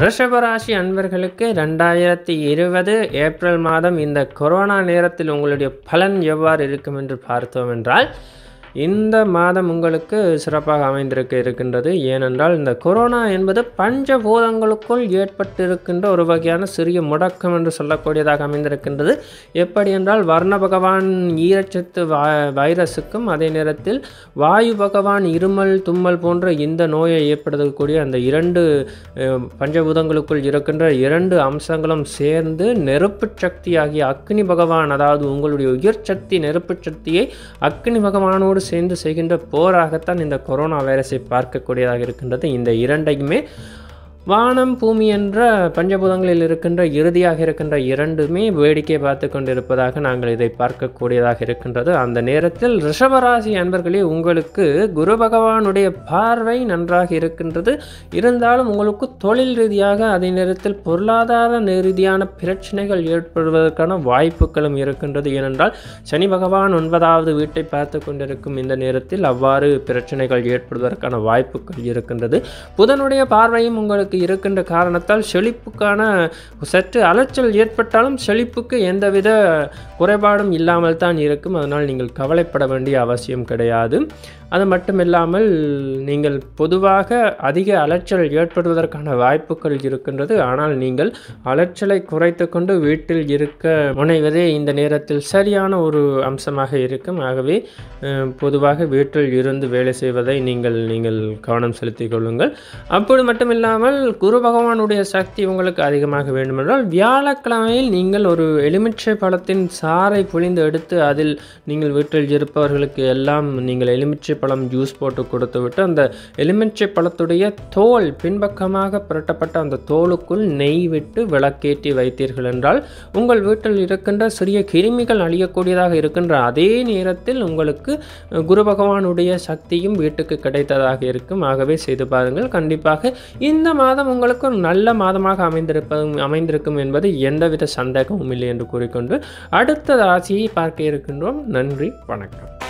ரிஷபராசி அன்பர்களுக்கு ரெண்டாயிரத்தி இருபது ஏப்ரல் மாதம் இந்த கொரோனா நேரத்தில் உங்களுடைய பலன் எவ்வாறு இருக்கும் என்று பார்த்தோம் என்றால் இந்த மாதம் உங்களுக்கு சிறப்பாக அமைந்திருக்க இருக்கின்றது ஏனென்றால் இந்த கொரோனா என்பது பஞ்சபூதங்களுக்குள் ஏற்பட்டிருக்கின்ற ஒரு வகையான சிறிய முடக்கம் என்று சொல்லக்கூடியதாக அமைந்திருக்கின்றது எப்படி என்றால் வர்ண பகவான் ஈரச்சத்து வா வைரஸுக்கும் அதே நேரத்தில் வாயு பகவான் இருமல் தும்மல் போன்ற இந்த நோயை ஏற்படுத்தக்கூடிய அந்த இரண்டு அஹ், பஞ்சபூதங்களுக்குள் இருக்கின்ற இரண்டு அம்சங்களும் சேர்ந்து நெருப்பு சக்தி ஆகிய அக்னி பகவான் அதாவது உங்களுடைய உயிர் சக்தி நெருப்பு சக்தியை அக்னி பகவானோடு சேர்ந்து செய்கின்ற போராகத்தான் இந்த கொரோனா வைரஸை பார்க்கக்கூடியதாக இருக்கின்றது இந்த இரண்டையுமே வானம் பூமி என்ற பஞ்சபூதங்களில் இருக்கின்ற இறுதியாக இருக்கின்ற இரண்டுமே வேடிக்கை பார்த்து கொண்டிருப்பதாக நாங்கள் இதை பார்க்கக்கூடியதாக இருக்கின்றது அந்த நேரத்தில் ரிஷபராசி அன்பர்களே உங்களுக்கு குரு பகவானுடைய பார்வை நன்றாக இருக்கின்றது இருந்தாலும் உங்களுக்கு தொழில் ரீதியாக அதே நேரத்தில் பொருளாதார ரீதியான பிரச்சனைகள் ஏற்படுவதற்கான வாய்ப்புகளும் இருக்கின்றது ஏனென்றால் சனி பகவான் ஒன்பதாவது வீட்டை பார்த்து கொண்டிருக்கும் இந்த நேரத்தில் அவ்வாறு பிரச்சனைகள் ஏற்படுவதற்கான வாய்ப்புகள் இருக்கின்றது புதனுடைய பார்வையும் உங்களுக்கு இருக்கின்ற காரணத்தால் செழிப்புக்கான சற்று அலைச்சல் ஏற்பட்டாலும் செழிப்புக்கு எந்தவித குறைபாடும் இல்லாமல் தான் இருக்கும் அதனால் நீங்கள் கவலைப்பட வேண்டிய அவசியம் கிடையாது அது மட்டுமில்லாமல் நீங்கள் பொதுவாக அதிக அலைச்சல் ஏற்படுவதற்கான வாய்ப்புகள் இருக்கின்றது ஆனால் நீங்கள் அலைச்சலை குறைத்து கொண்டு வீட்டில் இருக்க முனைவதே இந்த நேரத்தில் சரியான ஒரு அம்சமாக இருக்கும் ஆகவே அஹ், பொதுவாக வீட்டில் இருந்து வேலை செய்வதை நீங்கள் நீங்கள் கவனம் செலுத்திக் கொள்ளுங்கள் அப்படி மட்டுமில்லாமல் குரு பகவானுடைய சக்தி உங்களுக்கு அதிகமாக வேண்டுமென்றால் வியாழக்கிழமையில் நீங்கள் ஒரு எலுமிச்சை பழத்தின் சாறை புழிந்து எடுத்து அதில் நீங்கள் வீட்டில் இருப்பவர்களுக்கு எல்லாம் நீங்கள் எலுமிச்சை பழம் ஜூஸ் போட்டு கொடுத்து விட்டு அந்த எலுமிச்சை பழத்துடைய தோல் பின்பக்கமாக புரட்டப்பட்ட அந்த தோலுக்குள் நெய் விட்டு விளக்கேற்றி வைத்தீர்கள் என்றால் உங்கள் வீட்டில் இருக்கின்ற சிறிய கிருமிகள் அழியக்கூடியதாக இருக்கின்ற அதே நேரத்தில் உங்களுக்கு அஹ், குரு பகவானுடைய சக்தியும் வீட்டுக்கு கிடைத்ததாக இருக்கும் ஆகவே செய்து பாருங்கள் கண்டிப்பாக இந்த மாதம் உங்களுக்கு ஒரு நல்ல மாதமாக அமைந்திருப்பதும் அமைந்திருக்கும் என்பது எந்தவித சந்தேகமும் இல்லை என்று கூறிக்கொண்டு அடுத்த ராசியை பார்க்க இருக்கின்றோம் நன்றி வணக்கம்